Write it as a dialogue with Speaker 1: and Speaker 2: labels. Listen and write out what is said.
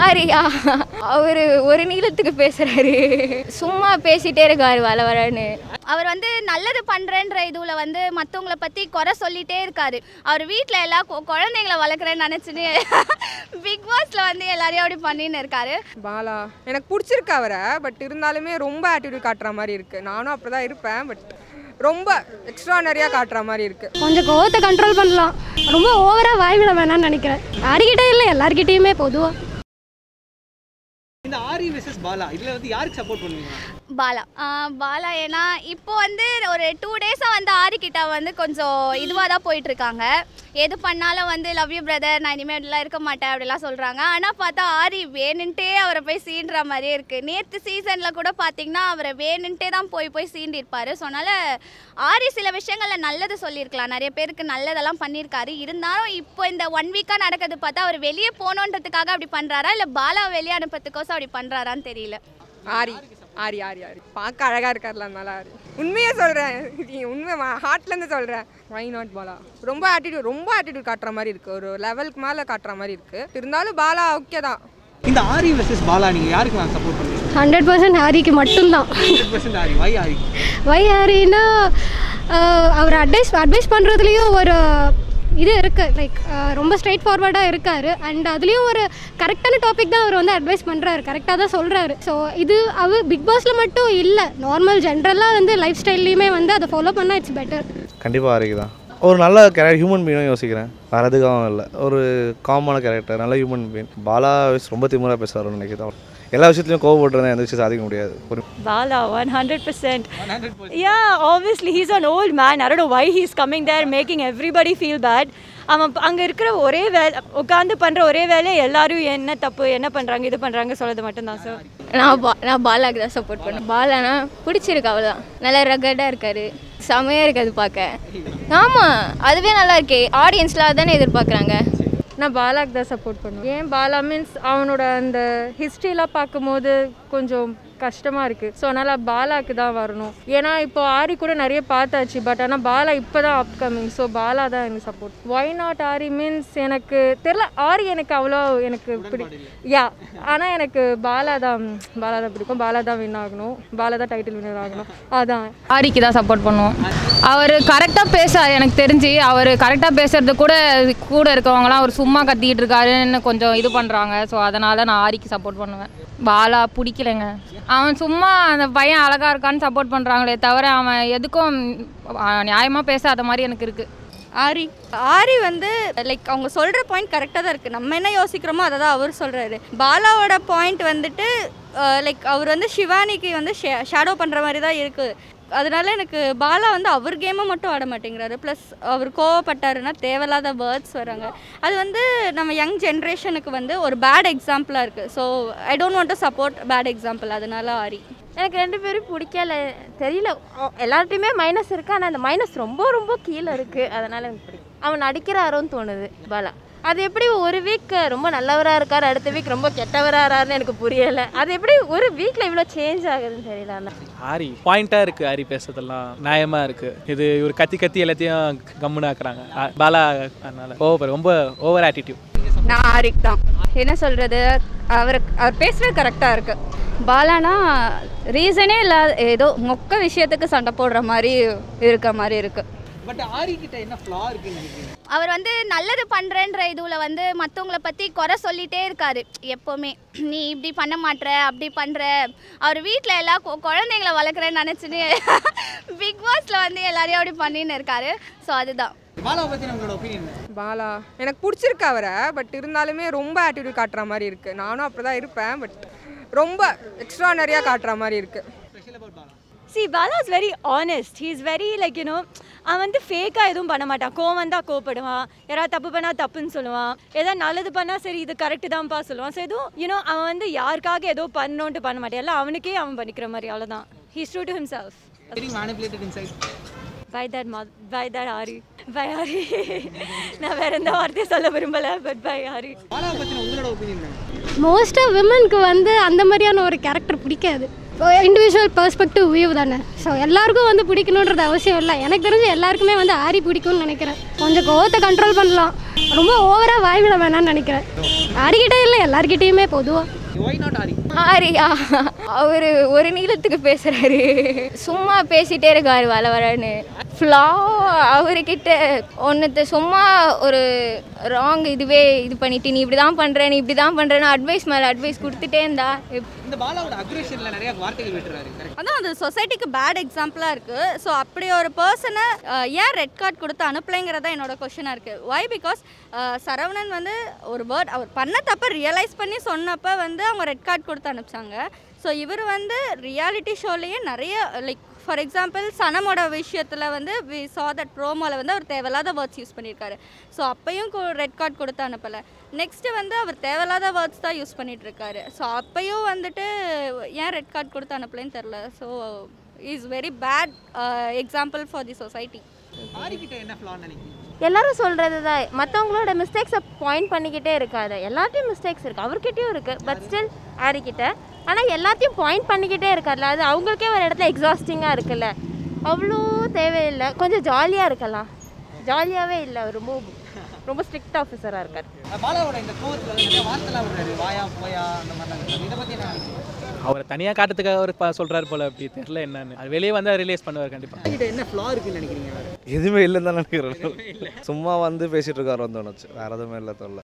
Speaker 1: ஆரியா அவர் ஒரு நீளத்துக்கு பேசுறாரு சும்மா பேசிட்டே இருக்காரு வர வரன்னு
Speaker 2: அவர் வந்து நல்லது பண்ணுறேன்ற இதுவில் வந்து மற்றவங்கள பற்றி குறை சொல்லிட்டே இருக்காரு அவர் வீட்டில் எல்லா கொ- குழந்தைங்கள வளர்க்குறேன்னு நினச்சின்னு பிக் பாஸில் வந்து எல்லாரையும் அப்படி பண்ணின்னு இருக்காரு
Speaker 3: பாலா எனக்கு பிடிச்சிருக்கு அவரை பட் இருந்தாலுமே ரொம்ப ஆட்டிடியூட் காட்டுற மாதிரி இருக்குது நானும் அப்படி தான் இருப்பேன் பட் ரொம்ப எக்ஸ்ட்ரானரியாக காட்டுற மாதிரி இருக்குது
Speaker 4: கொஞ்சம் கோவத்தை கண்ட்ரோல் பண்ணலாம் ரொம்ப ஓவராக வாய் விட வேணாம்னு நினைக்கிறேன் யாருக்கிட்டே இல்லை எல்லார்கிட்டேயுமே பொதுவாக
Speaker 5: இந்த ஆரி வெர்சஸ் பாலா இதுல வந்து யாருக்கு சப்போர்ட் பண்ணுவீங்க
Speaker 2: பாலா ஆஹ் பாலா ஏன்னா இப்போ வந்து ஒரு டூ டேஸாக வந்து ஆரிக்கிட்ட வந்து கொஞ்சம் இதுவாக தான் போயிட்டு இருக்காங்க எது பண்ணாலும் வந்து லவ் யூ பிரதர் நான் இனிமேல் இப்படிலாம் இருக்க மாட்டேன் அப்படிலாம் சொல்கிறாங்க ஆனால் பார்த்தா ஆரி வேணுன்ட்டே அவரை போய் சீண்டுற மாதிரியே இருக்குது நேற்று சீசனில் கூட பார்த்தீங்கன்னா அவரை வேணுன்ட்டே தான் போய் போய் சீண்டிருப்பாரு ஸோ அதனால் ஆரி சில விஷயங்களில் நல்லது சொல்லியிருக்கலாம் நிறைய பேருக்கு நல்லதெல்லாம் பண்ணியிருக்காரு இருந்தாலும் இப்போ இந்த ஒன் வீக்காக நடக்கிறது பார்த்தா அவர் வெளியே போகணுன்றதுக்காக அப்படி பண்ணுறாரா இல்லை பாலா வெளியே அனுப்புறதுக்கோசம் அப்படி பண்ணுறாரான்னு தெரியல
Speaker 3: ஆரி ஆரி ஆரி ஆரி பார்க்க அழகாக இருக்கார்ல அதனால ஆரி உண்மையே சொல்கிறேன் உண்மை ஹார்ட்லேருந்து சொல்கிறேன் வை நாட் பாலா ரொம்ப ஆட்டிடியூட் ரொம்ப ஆட்டிடியூட் காட்டுற மாதிரி இருக்குது ஒரு லெவலுக்கு மேலே காட்டுற மாதிரி இருக்குது இருந்தாலும் பாலா ஓகே தான்
Speaker 5: இந்த ஆரி வெர்சஸ் பாலா நீங்க யாருக்கு நான் சப்போர்ட் பண்ணுவீங்க
Speaker 4: ஹண்ட்ரட் பர்சன்ட் ஹாரிக்கு மட்டும்தான்
Speaker 5: hundred percent Aari why Aari
Speaker 4: why ஹாரின்னா அவர் அட்வைஸ் அட்வைஸ் பண்ணுறதுலேயும் ஒரு இது இருக்குது லைக் ரொம்ப ஸ்ட்ரைட் ஃபார்வர்டாக இருக்கார் அண்ட் அதுலேயும் ஒரு கரெக்டான டாபிக் தான் அவர் வந்து அட்வைஸ் பண்ணுறாரு கரெக்டாக தான் சொல்கிறாரு ஸோ இது அவர் பிக் பாஸில் மட்டும் இல்லை நார்மல் ஜென்ரலாக வந்து லைஃப் ஸ்டைல்லையுமே வந்து அதை ஃபாலோ பண்ணால் இட்ஸ் பெட்டர்
Speaker 6: கண்டிப்பாக ஆரிக்கு தான் ஒரு நல்ல கேரக்டர் ஹியூமன் பீனும் யோசிக்கிறேன் வேறு எதுக்காகவும் இல்லை ஒரு காமனான கேரக்டர் நல்ல ஹியூமன் பீன் பாலா ரொம்ப திமுறா பேசுவார்னு நினைக்கிறேன் எல்லா விஷயத்துலையும் கோவப்பட்டுருந்தேன் எந்த விஷயம் சாதிக்க முடியாது ஒரு
Speaker 7: Bala, 100%. Yeah, obviously, he's an old man. I don't know why he's coming there making everybody feel bad. அவன் அங்கே இருக்கிற ஒரே வேலை உட்காந்து பண்ணுற ஒரே வேலையை எல்லாரும் என்ன தப்பு என்ன பண்ணுறாங்க இது பண்ணுறாங்க சொல்கிறது மட்டும்தான் சார்
Speaker 1: நான் பா நான் பாலாக்கு தான் சப்போர்ட் பண்ணேன் பாலானா பிடிச்சிருக்கு அவ்வளோதான் நல்லா ரகடாக இருக்காரு செமையாக இருக்காது பார்க்க ஆமாம் அதுவே நல்லா இருக்கே ஆடியன்ஸ்லாம் அதானே எதிர்பார்க்குறாங்க
Speaker 8: நான் பாலாக்கு தான் சப்போர்ட் பண்ணுவேன் ஏன் பாலா மீன்ஸ் அவனோட அந்த ஹிஸ்ட்ரிலாம் பார்க்கும்போது கொஞ்சம் கஷ்டமாக இருக்குது ஸோ அதனால் பாலாக்கு தான் வரணும் ஏன்னா இப்போ ஆரி கூட நிறைய பார்த்தாச்சு பட் ஆனால் பாலா இப்போ தான் அப்கமிங் ஸோ பாலா தான் எனக்கு support why not Aari means எனக்கு தெரில ஆரி எனக்கு அவ்வளோ எனக்கு பிடி யா ஆனால் எனக்கு பாலா தான் பாலா தான் பிடிக்கும் பாலா தான் வின் ஆகணும் பாலா தான் டைட்டில் வின்னர் ஆகணும் அதான்
Speaker 9: ஆரிக்கு தான் சப்போர்ட் பண்ணுவோம் அவர் கரெக்டாக பேசார் எனக்கு தெரிஞ்சு அவர் கரெக்டாக பேசுறது கூட கூட இருக்கவங்களாம் அவர் சும்மா கத்திக்கிட்டு இருக்காருன்னு கொஞ்சம் இது பண்ணுறாங்க ஸோ அதனால நான் ஆரிக்கு சப்போர்ட் பண்ணுவேன் பாலா பிடிக்கலைங்க அவன் சும்மா அந்த பையன் அழகாக இருக்கான்னு சப்போர்ட் பண்ணுறாங்களே தவிர அவன் எதுக்கும் நியாயமாக பேசாத மாதிரி எனக்கு இருக்குது
Speaker 2: ஆரி ஆரி வந்து லைக் அவங்க சொல்கிற பாயிண்ட் கரெக்டாக தான் இருக்குது நம்ம என்ன யோசிக்கிறோமோ அதை தான் அவர் சொல்கிறாரு பாலாவோட பாயிண்ட் வந்துட்டு லைக் அவர் வந்து சிவானிக்கு வந்து ஷேடோ பண்ணுற மாதிரி தான் இருக்குது அதனால எனக்கு பாலா வந்து அவர் கேமை மட்டும் ஆட மாட்டேங்கிறாரு ப்ளஸ் அவர் கோவப்பட்டாருன்னா தேவையில்லாத வேர்ட்ஸ் வராங்க அது வந்து நம்ம யங் ஜென்ரேஷனுக்கு வந்து ஒரு பேட் எக்ஸாம்பிளாக இருக்குது so I don't want to support bad example அதனால ஆரி
Speaker 10: எனக்கு ரெண்டு பேரும் பிடிக்கல தெரியல அ- எல்லார்ட்டையுமே மைனஸ் இருக்கு ஆனால் அந்த மைனஸ் ரொம்ப ரொம்ப கீழே இருக்கு அதனால எனக்கு பிடிக்கும் அவன் நடிக்கிறாரோன்னு தோணுது பாலா அது எப்படி ஒரு வீக் ரொம்ப நல்லவராக இருக்கார் அடுத்த வீக் ரொம்ப கெட்டவராகிறாருன்னு எனக்கு புரியலை அது எப்படி ஒரு வீக்கில் இவ்வளோ சேஞ்ச் ஆகுதுன்னு தெரியல ஆனால்
Speaker 11: ஆரி பாயிண்டாக இருக்குது ஆரி பேசுறதெல்லாம் நியாயமாக இருக்குது இது இவர் கத்தி கத்தி எல்லாத்தையும் கம்முன்னு ஆக்குறாங்க ஆ- பாலா அதனால ஓவர் ரொம்ப ஓவர் ஆட்டிடியூட்
Speaker 2: நான் ஆரிக் தான் என்ன சொல்கிறது அவர் அவர் பேசுகிறது கரெக்டாக இருக்குது பாலானா ரீசனே இல்லாத ஏதோ மொக்க விஷயத்துக்கு சண்டை போடுற மாதிரி இருக்க மாதிரி இருக்குது
Speaker 5: பட் ஆரி கிட்ட என்ன ஃப்ளா இருக்குன்னு நினைக்கிறீங்க
Speaker 2: அவர் வந்து நல்லது பண்ணுறேன்ற இதுவில் வந்து மற்றவங்கள பற்றி குறை சொல்லிகிட்டே இருக்காரு எப்போவுமே நீ இப்படி பண்ண மாட்ற அப்படி பண்ணுற அவர் வீட்டில் எல்லா கொ- குழந்தைங்கள வளர்க்குறேன்னு நினச்சின்னு பிக் பாஸில் வந்து எல்லாரையும் அப்படி பண்ணின்னு இருக்காரு ஸோ அதுதான்
Speaker 5: பாலாவை பத்தி உங்களோட ஒப்பீனியன்
Speaker 3: பாலா எனக்கு பிடிச்சிருக்கு அவரை பட் இருந்தாலுமே ரொம்ப ஆட்டிடியூட் காட்டுற மாதிரி இருக்குது நானும் அப்படி தான் இருப்பேன் பட் ரொம்ப எக்ஸ்ட்ரானரியாக காட்டுற மாதிரி இருக்குது
Speaker 7: see Bala is very honest he is very like you know அவன் வந்து ஃபேக்காக எதுவும் பண்ண மாட்டான் கோவம் வந்தால் கோவப்படுவான் யாராவது தப்பு பண்ணால் தப்புன்னு சொல்லுவான் ஏதாவது நல்லது பண்ணால் சரி இது கரெக்டு தான்ப்பா சொல்லுவான் ஸோ எதுவும் யூனோ அவன் வந்து யாருக்காக ஏதோ பண்ணணுன்ட்டு பண்ண மாட்டான் எல்லாம் அவனுக்கே அவன் பண்ணிக்கிற மாதிரி அவ்வளோதான் he's true to himself
Speaker 5: getting manipulated inside
Speaker 7: by that மா by that Aari by Aari நான் வேற எந்த வார்த்தையை சொல்ல விரும்பலை பட் பை ஆரி
Speaker 5: பாலாவை பத்தின உங்களோட ஒப்பீனியன்
Speaker 4: மோஸ்ட்டாக விமனுக்கு வந்து அந்த மாதிரியான ஒரு கேரக்டர் பிடிக்காது இண்டிவிஜுவல் பெர்ஸ்பெக்டிவ் வியூ தானே ஸோ எல்லாருக்கும் வந்து பிடிக்கணுன்றது அவசியம் இல்லை எனக்கு தெரிஞ்சு எல்லாருக்குமே வந்து ஆரி பிடிக்கும்னு நினைக்கிறேன் கொஞ்சம் கோவத்தை கண்ட்ரோல் பண்ணலாம் ரொம்ப ஓவராக வாய் விட வேணாம்னு நினைக்கிறேன் யாருக்கிட்டே இல்லை எல்லார்கிட்டேயுமே பொதுவாக
Speaker 5: ஒய் நாட் ஆரி
Speaker 1: ஆரியா அவர் ஒரு நீளத்துக்கு பேசுறாரு சும்மா பேசிட்டே இருக்காரு வர வரன்னு ஃப்ளா அவர்கிட்ட ஒன்றுத்த சும்மா ஒரு ராங் இதுவே இது பண்ணிட்டு நீ இப்படி தான் பண்ணுற நீ இப்படி தான் பண்ணுறேன்னு அட்வைஸ் மேலே அட்வைஸ் கொடுத்துட்டே இருந்தா எப்-
Speaker 5: இந்த பாலாவோட அக்ரேஷன்ல நிறைய வார்த்தைகள் விட்டுறாரு கரெக்ட்
Speaker 2: அதான் அந்த சொசைட்டிக்கு பேட் எக்ஸாம்பிளாக இருக்குது ஸோ அப்படி ஒரு பர்சனை ஏன் ரெட் கார்டு கொடுத்து அனுப்பலைங்கிறதா என்னோட கொஷனாக இருக்குது வை பிகாஸ் சரவணன் வந்து ஒரு வேர்ட் அவர் பண்ண தப்பை ரியலைஸ் பண்ணி சொன்னப்போ வந்து அவங்க ரெட் கார்டு கொடுத்து அனுப்பிச்சாங்க ஸோ இவர் வந்து ரியாலிட்டி ஷோலேயே நிறைய லைக் ஃபார் எக்ஸாம்பிள் சனமோட விஷயத்தில் வந்து வி சா தட் ப்ரோமோவில் வந்து அவர் தேவையில்லாத வேர்ட்ஸ் யூஸ் பண்ணியிருக்காரு ஸோ அப்பையும் ரெட் கார்டு கொடுத்து அனுப்பலை நெக்ஸ்ட்டு வந்து அவர் தேவையில்லாத வேர்ட்ஸ் தான் யூஸ் பண்ணிட்டு இருக்காரு ஸோ அப்பையும் வந்துட்டு ஏன் ரெட் கார்டு கொடுத்து அனுப்பலைன்னு தெரில so is very bad example for the society
Speaker 5: Aari கிட்ட என்ன ஃப்ளான்னு நினைக்கிறீங்க
Speaker 10: எல்லாரும் சொல்கிறது தான் மற்றவங்களோட மிஸ்டேக்ஸை பாயிண்ட் பண்ணிக்கிட்டே இருக்காது எல்லாத்தையும் மிஸ்டேக்ஸ் இருக்குது அவர்கிட்டயும் இருக்குது பட் ஸ்டில் ஆரிக்கிட்ட ஆனால் எல்லாத்தையும் பாயிண்ட் பண்ணிக்கிட்டே இருக்கார்ல அது அவங்களுக்கே ஒரு இடத்துல எக்ஸாஸ்டிங்காக இருக்குல்ல அவ்வளோ தேவையில்லை கொஞ்சம் ஜாலியாக இருக்கலாம் ஜாலியாகவே இல்லை அவர் ரொம்ப ரொம்ப ஸ்ட்ரிக்ட் ஆஃபீஸராக இருக்கார்
Speaker 5: பாலாவோட இந்த கோவத்துல வந்து நிறைய வார்த்தைலாம் விடுறாரு வாயா போயா அந்த மாதிரிலாம் இருக்கு. இதை பத்தி என்ன நினைக்கிறீங்க
Speaker 11: அவரை தனியாக காட்டுறதுக்காக அவர் ப- சொல்றாரு போல அப்படி தெரில என்னன்னு அது வெளியே வந்து ரிலீஸ் பண்ணுவார் கண்டிப்பாக
Speaker 5: கிட்ட என்ன ஃப்ளா இருக்குன்னு நினைக்கிறீங்க வேற
Speaker 6: எதுவுமே இல்லைன்னு தான் நினைக்கிறேன் சும்மா வந்து பேசிட்டு இருக்காரு தோணுச்சு வேற எதுவுமே இல்லை தோணல